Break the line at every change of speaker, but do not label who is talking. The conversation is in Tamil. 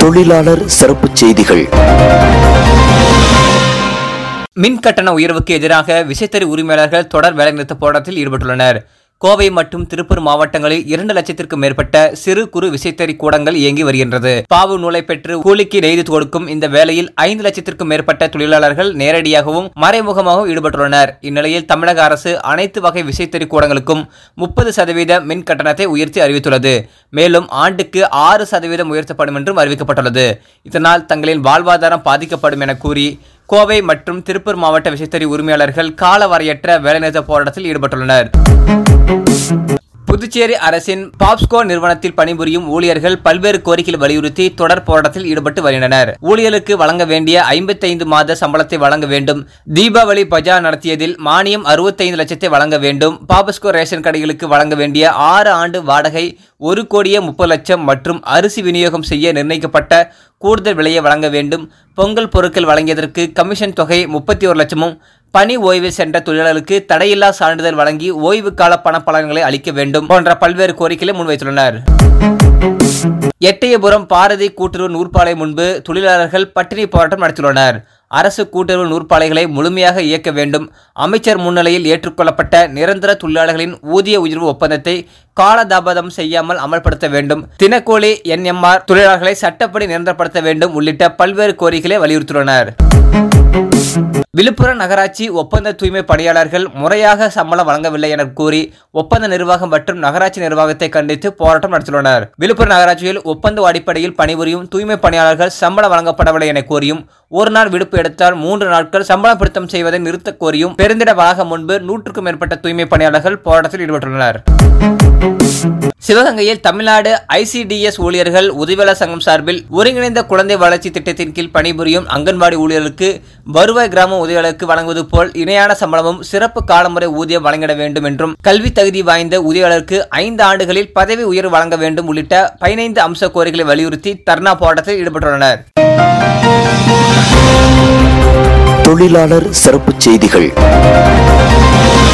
தொழிலாளர் சிறப்புச் செய்திகள்
மின் கட்டண உயர்வுக்கு எதிராக விசைத்தறி உரிமையாளர்கள் தொடர் வேலைநிறுத்த போராட்டத்தில் ஈடுபட்டுள்ளனர் கோவை மற்றும் திருப்பூர் மாவட்டங்களில் இரண்டு லட்சத்திற்கும் மேற்பட்ட சிறு குறு விசைத்தறி கூடங்கள் இயங்கி வருகின்றது பாவு நூலை பெற்று கூலிக்கு நெய்து கொடுக்கும் இந்த வேலையில் ஐந்து லட்சத்திற்கும் மேற்பட்ட தொழிலாளர்கள் நேரடியாகவும் மறைமுகமாகவும் ஈடுபட்டுள்ளனர் இந்நிலையில் தமிழக அரசு அனைத்து வகை விசைத்தறி கூடங்களுக்கும் முப்பது சதவீத மின் கட்டணத்தை உயர்த்தி அறிவித்துள்ளது மேலும் ஆண்டுக்கு ஆறு சதவீதம் உயர்த்தப்படும் என்றும் அறிவிக்கப்பட்டுள்ளது இதனால் தங்களின் வாழ்வாதாரம் பாதிக்கப்படும் என கூறி கோவை மற்றும் திருப்பூர் மாவட்ட விசைத்தறி உரிமையாளர்கள் காலவரையற்ற வேலைநிறுத்த போராட்டத்தில் ஈடுபட்டுள்ளனர் புதுச்சேரி அரசின் பாப்ஸ்கோ நிறுவனத்தில் பணிபுரியும் ஊழியர்கள் பல்வேறு கோரிக்கைகள் வலியுறுத்தி தொடர் போராட்டத்தில் ஈடுபட்டு வருகின்றனர் ஊழியர்களுக்கு வழங்க வேண்டிய ஐம்பத்தைந்து மாத சம்பளத்தை வழங்க வேண்டும் தீபாவளி பஜா நடத்தியதில் மானியம் அறுபத்தைந்து லட்சத்தை வழங்க வேண்டும் பாப்ஸ்கோ ரேஷன் கடைகளுக்கு வழங்க வேண்டிய ஆறு ஆண்டு வாடகை ஒரு கோடியே முப்பது லட்சம் மற்றும் அரிசி விநியோகம் செய்ய நிர்ணயிக்கப்பட்ட கூடுதல் விலையை வழங்க வேண்டும் பொங்கல் பொருட்கள் வழங்கியதற்கு கமிஷன் தொகை முப்பத்தி ஒரு லட்சமும் பணி ஓய்வு சென்ற தொழிலாளர்களுக்கு தடையில்லா சான்றிதழ் வழங்கி ஓய்வு கால பணப்பலன்களை அளிக்க வேண்டும் போன்ற பல்வேறு கோரிக்கைகளை முன்வைத்துள்ளனர் எட்டயபுரம் பாரதி கூட்டுறவு நூற்பாலை முன்பு தொழிலாளர்கள் பட்டினி போராட்டம் நடத்தியுள்ளனர் அரசு கூட்டுறவு நூற்பாலைகளை முழுமையாக இயக்க வேண்டும் அமைச்சர் முன்னிலையில் ஏற்றுக்கொள்ளப்பட்ட நிரந்தர தொழிலாளர்களின் ஊதிய உயர்வு ஒப்பந்தத்தை காலதாமதம் செய்யாமல் அமல்படுத்த வேண்டும் தினக்கூலி என்எம்ஆர் தொழிலாளர்களை சட்டப்படி நிரந்தரப்படுத்த வேண்டும் உள்ளிட்ட பல்வேறு கோரிக்கைகளை வலியுறுத்தியுள்ளனர் விழுப்புரம் நகராட்சி ஒப்பந்த தூய்மை பணியாளர்கள் முறையாக சம்பளம் வழங்கவில்லை என கூறி ஒப்பந்த நிர்வாகம் மற்றும் நகராட்சி நிர்வாகத்தை கண்டித்து போராட்டம் நடத்தியுள்ளனர் விழுப்புரம் நகராட்சியில் ஒப்பந்த அடிப்படையில் பணிபுரியும் தூய்மை பணியாளர்கள் சம்பளம் வழங்கப்படவில்லை என கோரியும் ஒரு நாள் விடுப்பு எடுத்தால் மூன்று நாட்கள் சம்பள பிடித்தம் செய்வதை நிறுத்த கோரியும் பெருந்திட வளாகம் முன்பு நூற்றுக்கும் மேற்பட்ட தூய்மை பணியாளர்கள் போராட்டத்தில் ஈடுபட்டுள்ளனர் சிவகங்கையில் தமிழ்நாடு ஐசிடிஎஸ் ஊழியர்கள் உதவியாளர் சங்கம் சார்பில் ஒருங்கிணைந்த குழந்தை வளர்ச்சி திட்டத்தின் கீழ் பணிபுரியும் அங்கன்வாடி ஊழியர்களுக்கு வருவாய் கிராம உதவியாளருக்கு வழங்குவது போல் இணையான சம்பளமும் சிறப்பு காலமுறை ஊதியம் வழங்கிட வேண்டும் என்றும் கல்வி தகுதி வாய்ந்த உதவியாளருக்கு ஐந்து ஆண்டுகளில் பதவி உயர்வு வழங்க வேண்டும் உள்ளிட்ட பதினைந்து அம்ச கோரிக்கைகளை வலியுறுத்தி தர்ணா போராட்டத்தில் ஈடுபட்டுள்ளனர்
தொழிலாளர் சிறப்புச் செய்திகள்